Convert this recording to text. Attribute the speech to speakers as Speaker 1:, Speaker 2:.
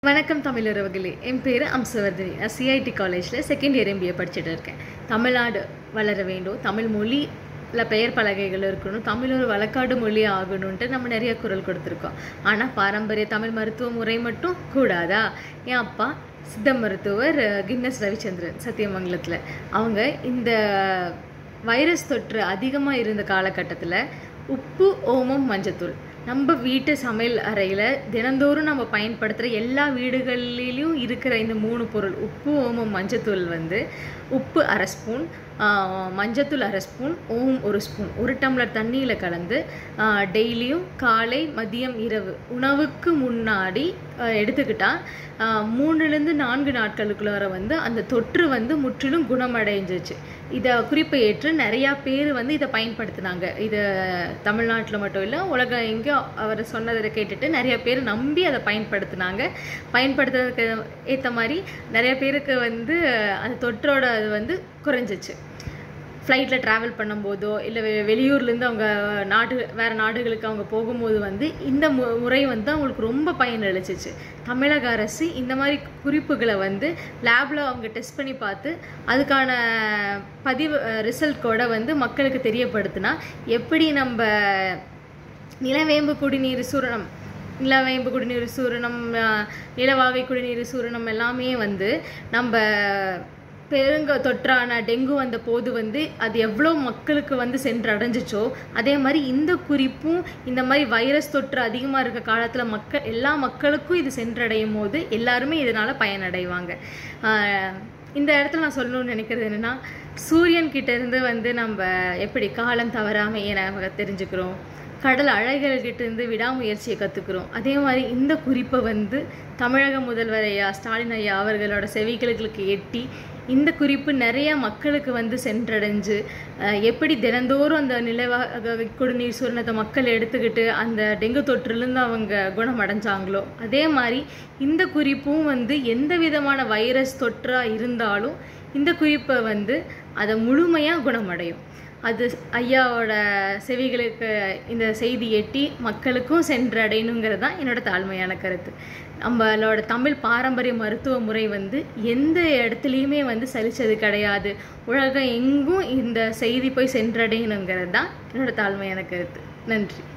Speaker 1: வணக்கம் தமிழுறவுகளே என் பேர் அம்சவர்தினி நான் சிஐடி காலேஜில் செகண்ட் இயர் எம்பிஏ படிச்சுட்டு இருக்கேன் தமிழ்நாடு வளர வேண்டும் தமிழ் மொழியில் பெயர் பலகைகள் இருக்கணும் தமிழ் ஒரு வழக்காடு மொழி ஆகணுன்ட்டு நம்ம நிறைய குரல் கொடுத்துருக்கோம் ஆனால் பாரம்பரிய தமிழ் மருத்துவ முறை மட்டும் கூடாதா என் அப்பா சித்த மருத்துவர் அஹ், கின்னஸ் ரவிச்சந்திரன் சத்தியமங்கலத்தில் அவங்க இந்த வைரஸ் தொற்று அதிகமாக இருந்த காலகட்டத்தில் உப்பு ஓமம் மஞ்சத்தூள் நம்ம வீட்டு சமையல் அறையில் தினந்தோறும் நம்ம பயன்படுத்துகிற எல்லா வீடுகளிலும் இருக்கிற இந்த மூணு பொருள் உப்பு ஓமம் மஞ்சத்தூள் வந்து உப்பு அரை ஸ்பூன் ஆஹ், மஞ்சத்தூள் அரை ஸ்பூன் ஓமம் ஒரு ஸ்பூன் ஒரு டம்ளர் தண்ணியில் கலந்து டெய்லியும் காலை மதியம் இரவு உணவுக்கு முன்னாடி ஆஹ், எடுத்துக்கிட்டா ஆஹ், மூணுலேருந்து நான்கு நாட்களுக்குள்ளார வந்து அந்த தொற்று வந்து முற்றிலும் குணமடைஞ்சிச்சு இதை குறிப்பை ஏற்று நிறையா பேர் வந்து இதை பயன்படுத்தினாங்க இதை தமிழ்நாட்டில் மட்டும் இல்லை உலகம் எங்கேயோ அவர் சொன்னதை கேட்டுட்டு நிறைய பேர் நம்பி அதை பயன்படுத்தினாங்க பயன்படுத்துறதுக்கு ஏற்ற மாதிரி நிறைய பேருக்கு வந்து அந்த தொற்றோட அது வந்து குறைஞ்சிச்சு ஃப்ளைட்டில் ட்ராவல் பண்ணும்போதோ இல்லை வெ வெளியூர்லேருந்து அவங்க நாடு வேறு நாடுகளுக்கு அவங்க போகும்போது வந்து இந்த மு முறை வந்து அவங்களுக்கு ரொம்ப பயனளிச்சிச்சு தமிழக அரசு இந்த மாதிரி குறிப்புகளை வந்து லேபில் அவங்க டெஸ்ட் பண்ணி பார்த்து அதுக்கான பதிவு ரிசல்ட் கூட வந்து மக்களுக்கு தெரியப்படுத்தினா எப்படி நம்ம நிலவேம்பு குடிநீர் சூரணம் நிலவேம்பு குடிநீர் சூரணம் அஹ், நிலவாகை குடிநீர் சூரணம் எல்லாமே வந்து நம்ம பெருங்க தொற்றான டெங்கு வந்த போது வந்து அது எவ்வளோ மக்களுக்கு வந்து சென்று அடைஞ்சிச்சோ அதே மாதிரி இந்த குறிப்பும் இந்த மாதிரி வைரஸ் தொற்று அதிகமாக இருக்க காலத்தில் மக்கள் எல்லா மக்களுக்கும் இது சென்றடையும் போது எல்லாருமே இதனால் பயனடைவாங்க ஆஹ், இந்த இடத்துல நான் சொல்லணும்னு நினைக்கிறது என்னென்னா சூரியன் கிட்ட இருந்து வந்து நம்ம எப்படி காலம் தவறாமையே நம்ம தெரிஞ்சுக்கிறோம் கடல் அலைகள்கிட்ட இருந்து விடாமுயற்சியை கற்றுக்குறோம் அதே மாதிரி இந்த குறிப்பை வந்து தமிழக முதல்வர் ஐயா ஸ்டாலின் ஐயா அவர்களோட செவிகளுக்கு எட்டி இந்த குறிப்பு நிறைய மக்களுக்கு வந்து சென்றடைஞ்சு அஹ், எப்படி தினந்தோறும் அந்த நிலவாக குடிநீர் சூரணத்தை மக்கள் எடுத்துக்கிட்டு அந்த டெங்கு தொற்றுலேருந்து அவங்க குணமடைஞ்சாங்களோ அதே மாதிரி இந்த குறிப்பும் வந்து எந்த விதமான வைரஸ் தொற்றாக இருந்தாலும் இந்த குறிப்பை வந்து அதை முழுமையாக குணமடையும் அது ஐயாவோட செவிகளுக்கு இந்த செய்தி எட்டி மக்களுக்கும் சென்றடையணுங்கிறது தான் என்னோட தாழ்மையான கருத்து நம்மளோட தமிழ் பாரம்பரிய மருத்துவ முறை வந்து எந்த இடத்துலையுமே வந்து சலிச்சது கிடையாது உலகம் எங்கும் இந்த செய்தி போய் சென்றடையணுங்கிறது தான் என்னோட தாழ்மையான கருத்து நன்றி